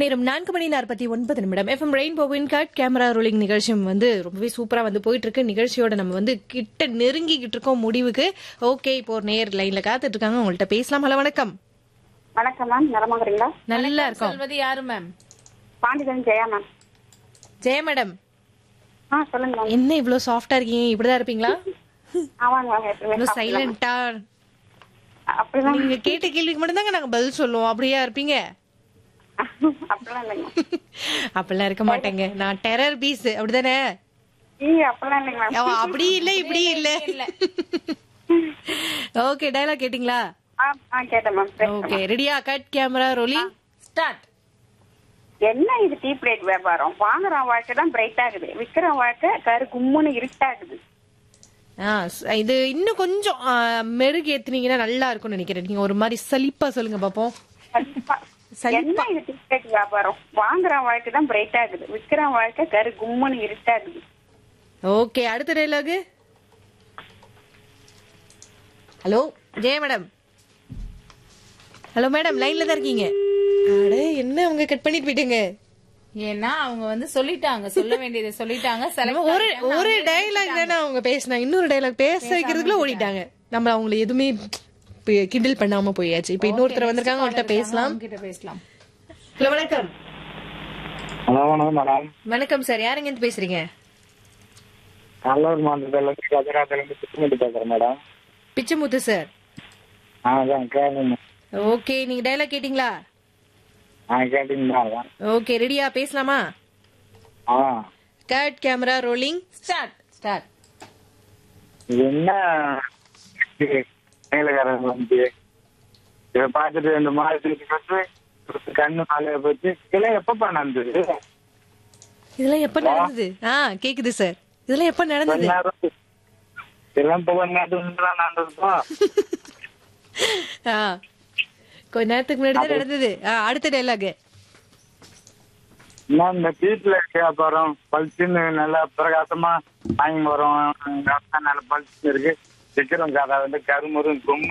நேரம் நான்கு மணி நாற்பத்தி ஒன்பது நிமிடம் எஃப்எம் ரெயின்போவின் கட் கேமரா ரோலிங் நிகழ்ச்சி வந்து ரொம்பவே சூப்பரா வந்து போயிட்டு இருக்கு நிகழ்ச்சியோட நம்ம வந்து கிட்ட நெருங்கிக்கிட்டு இருக்கோம் முடிவுக்கு ஓகே இப்போ ஒரு நேர் லைன்ல காத்துட்டு இருக்காங்க உங்கள்ட்ட பேசலாம் ஹலோ வணக்கம் வணக்கம் மேம் நலமாக்குறீங்களா நல்லா இருக்கோம் சொல்வது யாரு ma'am Pandithan Jaya ma'am Jaya madam ஆ சொல்லுங்க மேம் என்ன இவ்வளவு சாஃப்டா இருக்கீங்க இப்படிதான் இருப்பீங்களா ஆமாங்க மேம் எப்பவுமே இவ்வளவு சைலண்டா அப்படிலாம் நீங்க கேட்ட கேள்விக்கு மட்டும்தாங்க நாங்க பதில் சொல்லுவோம் அப்படியா இருப்பீங்க அப்படிலாம் இல்லைங்க அப்படிலாம் இருக்க மாட்டேங்க நான் டெரர் பீஸ் அப்படிதானே ஈ அப்படிலாம் இல்லைங்க மேம் அவ அப்படி இல்ல இப்படி இல்ல ஓகே டயலாக் கேட்டிங்களா ஆ ஆ கேட்டேன் மேம் பேசுங்க ஓகே ரெடியா கட் கேமரா ரோலிங் ஸ்டார்ட் என்ன இது டீ பிளேட் வியாபாரம் வாங்குறவன் வாழ்க்கை தான் பிரைட் ஆகுது விக்கிற வாழ்க்கை கரு கும்முன்னு இருட்டாகுது ஆ ஸ்- இது இன்னும் கொஞ்சம் ஆ, மெருகு ஏத்துனீங்கன்னா நல்லா இருக்கும்னு நினைக்கிறேன் நீங்க ஒரு மாதிரி சலிப்பா சொல்லுங்க பாப்போம் கண்டிப்பா. சலிப்பா. என்ன இது டீ பிளேட் வியாபாரம் வாங்குறவன் வாழ்க்கை தான் பிரைட் ஆகுது விக்கிற வாழ்க்கை கரு கும்முன்னு இருட்டாகுது ஓகே அடுத்த dialogue hello Jaya madam hello madam லைன்ல தான் இருக்கீங்க அட என்ன அவங்க கட் பண்ணிட்டு போயிட்டீங்க ஏன்னா அவங்க வந்து சொல்லிட்டாங்க சொல்ல வேண்டியதை சொல்லிட்டாங்க select நம்ம ஒரு பண்ணிட்டாங்க. ஒரு டைலாக் தானே அவங்க பேசினாங்க இன்னொரு டைலாக் பேச வைக்கிறதுக்குள்ள ஓடிட்டாங்க நம்ம அவங்கள எதுவுமே பி- கிண்டல் பண்ணாம போயாச்சு இப்ப இன்னொருத்தர் வந்திருக்காங்க அவங்கள்ட்ட பேசலாம் அவங்க கிட்ட பேசலாம் ஹலோ வணக்கம் ஹலோ வணக்கம் மேடம் வணக்கம் சார் யாருங்க இருந்து பேசுறீங்க நல்லூர் மாவட்டத்திலேருந்து கஜராத்திலேருந்து சுத்தமிட்டு பேசுறேன் மேடம் பிச்சமுத்து சார் ஆ அதான் கேளுங்க ஓகே நீங்க டைலாக் கேட்டிங்களா ஆ கேட்டீங்களா ஓகே ரெடியா பேசலாமா ஆ cut camera rolling start start இது என்ன மேலக்காரங்க வந்து இதை பார்த்துட்டு ரெண்டு மாதத்துக்கு கட்டு கண்ணு மேலே போச்சு இதெல்லாம் எப்பப்பா நடந்தது இதெல்லாம் எப்ப நடந்தது ஆ கேக்குது சார் இதெல்லாம் எப்ப கொஞ்ச நடந்தது நேரம் இதெல்லாம் இப்போ கொஞ்ச நேரத்துக்கு தான் நடந்ததுப்பா ஆ கொஞ்ச நேரத்துக்கு முன்னாடி தான் நடந்தது ஆ அடுத்த டைலாக் என்ன இந்த வீட்டுல வியாபாரம் பளிச்சுன்னு நல்லா பிரகாசமா வாங்கி வரும் நல்லா பளிச்சுன்னு இருக்கு விக்கிறவங்க அதை வந்து கருமரும் கொம்பு